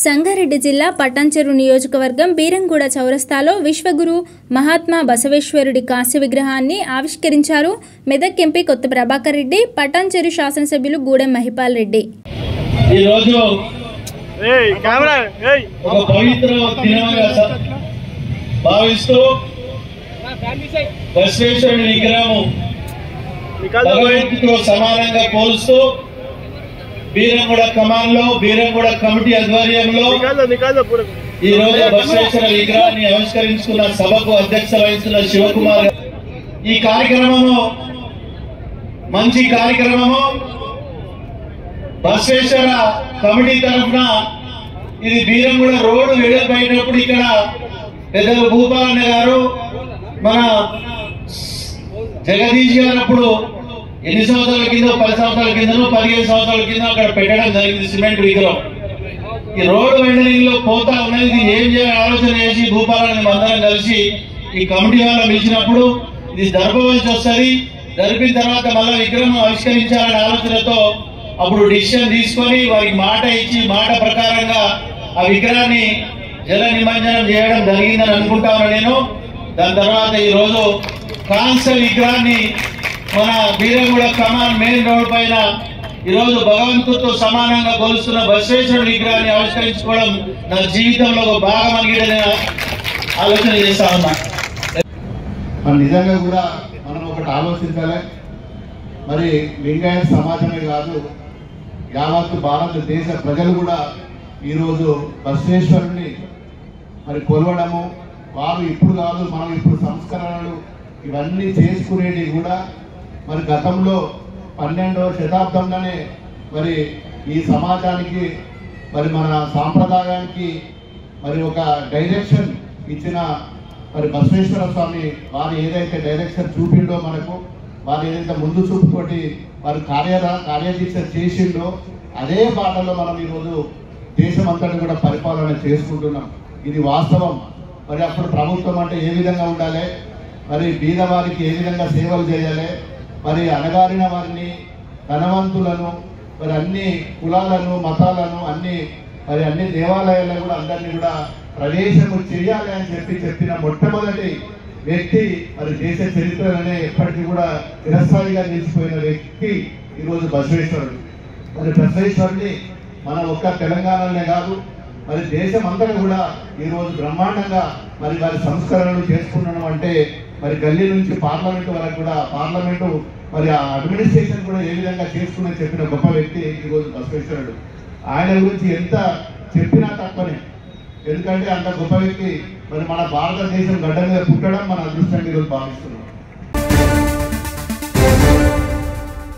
సంగారెడ్డి జిల్లా పటాన్చెరు నియోజకవర్గం బీరంగూడ చౌరస్తాలో విశ్వగురు మహాత్మా బసవేశ్వరుడి కాంస్య విగ్రహాన్ని ఆవిష్కరించారు మెదక్ ఎంపీ కొత్త ప్రభాకర్ రెడ్డి పటాన్చెరు శాసనసభ్యులు గూడెం మహిపాల్ రెడ్డి ఈ రోజు ఏయ్ కెమెరా ఏయ్ ఒక పవిత్ర దినంగా స- భావిస్తూ బసవేశ్వరుని విగ్రహం నికాల్ దో భగవంతుడితో సమానంగా పోలుస్తూ బీరంగూడ కమాన్లో బీరంగూడ కమిటీ ఆధ్వర్యంలో నికాల్ దో నికాల్ దో పూరా ఈ రోజు బసవేశ్వర విగ్రహాన్ని ఆవిష్కరించుకున్న సభకు అధ్యక్ష వహిస్తున్న శివకుమార్ ఈ కార్యక్రమము మంచి కార్యక్రమము బసవేశ్వర కమిటీ తరఫున ఇది బీరంగూడ రోడ్డు వెడల్పైనప్పుడు ఇక్కడ పెద్దలు భూపాలన్న గారు మన జగదీష్ గారు అప్పుడు ఎన్ని సంవత్సరాల కింద పది సంవత్సరాల కిందనో పదిహేను సంవత్సరాల కింద అక్కడ పెట్టడం జరిగింది సిమెంట్ విగ్రహం ఈ రోడ్డు వెండరింగ్ లో పోతా ఉన్నది ఇది ఏం చేయాలని ఆలోచన చేసి భూపాలని అందరం కలిసి ఈ కమిటీ వాళ్ళని పిలిచినప్పుడు ఇది జరపవలసి వస్తుంది జరిపిన తర్వాత మళ్ళీ విగ్రహం ఆవిష్కరించాలనే ఆలోచనతో అప్పుడు డిసిషన్ తీసుకొని వారికి మాట ఇచ్చి మాట ప్రకారంగా ఆ విగ్రహాన్ని జల నిమజ్జనం చేయడం జరిగిందని అనుకుంటాను నేను దాని తర్వాత ఈ రోజు కాంస్య విగ్రహాన్ని మన బీరంగూడ కమాన్ మెయిన్ రోడ్ పైన ఈ రోజు భగవంతుడితో సమానంగా కొలుస్తున్న బసవేశ్వరుడి విగ్రహాన్ని ఆవిష్కరించుకోవడం నా జీవితంలో ఒక భాగం అని కూడా నేను ఆలోచన చేస్తా ఉన్నా మరి నిజంగా కూడా మనం ఒకటి ఆలోచించాలి మరి లింగాయత సమాజమే కాదు యావత్ భారతదేశ ప్రజలు కూడా ఈరోజు బసవేశ్వరుని మరి కొలవడము వారు ఇప్పుడు కాదు మనం ఇప్పుడు సంస్కరణలు ఇవన్నీ చేసుకునేవి కూడా మరి గతంలో పన్నెండవ శతాబ్దంలోనే మరి ఈ సమాజానికి మరి మన సాంప్రదాయానికి మరి ఒక డైరెక్షన్ ఇచ్చిన మరి బసవేశ్వర స్వామి వారు ఏదైతే డైరెక్షన్ చూపిండో మనకు వారు ఏదైతే ముందు చూపుతోటి వారు కార్య కార్యదీక్ష చేసిండో అదే బాటలో మనం ఈరోజు దేశం అంతటి కూడా పరిపాలన చేసుకుంటున్నాం ఇది వాస్తవం మరి అప్పుడు ప్రభుత్వం అంటే ఏ విధంగా ఉండాలి మరి బీద వారికి ఏ విధంగా సేవలు చేయాలి మరి అణగారిన వారిని ధనవంతులను మరి అన్ని కులాలను మతాలను అన్ని మరి అన్ని దేవాలయాలను కూడా అందరినీ కూడా ప్రవేశము చేయాలి అని చెప్పి చెప్పిన మొట్టమొదటి వ్యక్తి మరి దేశ చరిత్రలోనే ఎప్పటికీ కూడా చిరస్థాయిగా నిలిచిపోయిన వ్యక్తి ఈరోజు బసవేశ్వరుడు మరి బసవేశ్వరుని మన ఒక్క తెలంగాణలోనే కాదు మరి దేశం అంతటా కూడా ఈరోజు బ్రహ్మాండంగా మరి వారి సంస్కరణలు చేసుకున్నాం అంటే మరి గల్లీ నుంచి పార్లమెంట్ వరకు కూడా పార్లమెంటు మరి ఆ అడ్మినిస్ట్రేషన్ కూడా ఏ విధంగా చేసుకుని చెప్పిన గొప్ప వ్యక్తి ఈరోజు బసవేశ్వరుడు ఆయన గురించి ఎంత చెప్పినా తక్కువనే ఎందుకంటే అంత గొప్ప వ్యక్తి మరి మన భారతదేశం గడ్డ మీద పుట్టడం మన అదృష్టంగా ఈరోజు భావిస్తున్నాం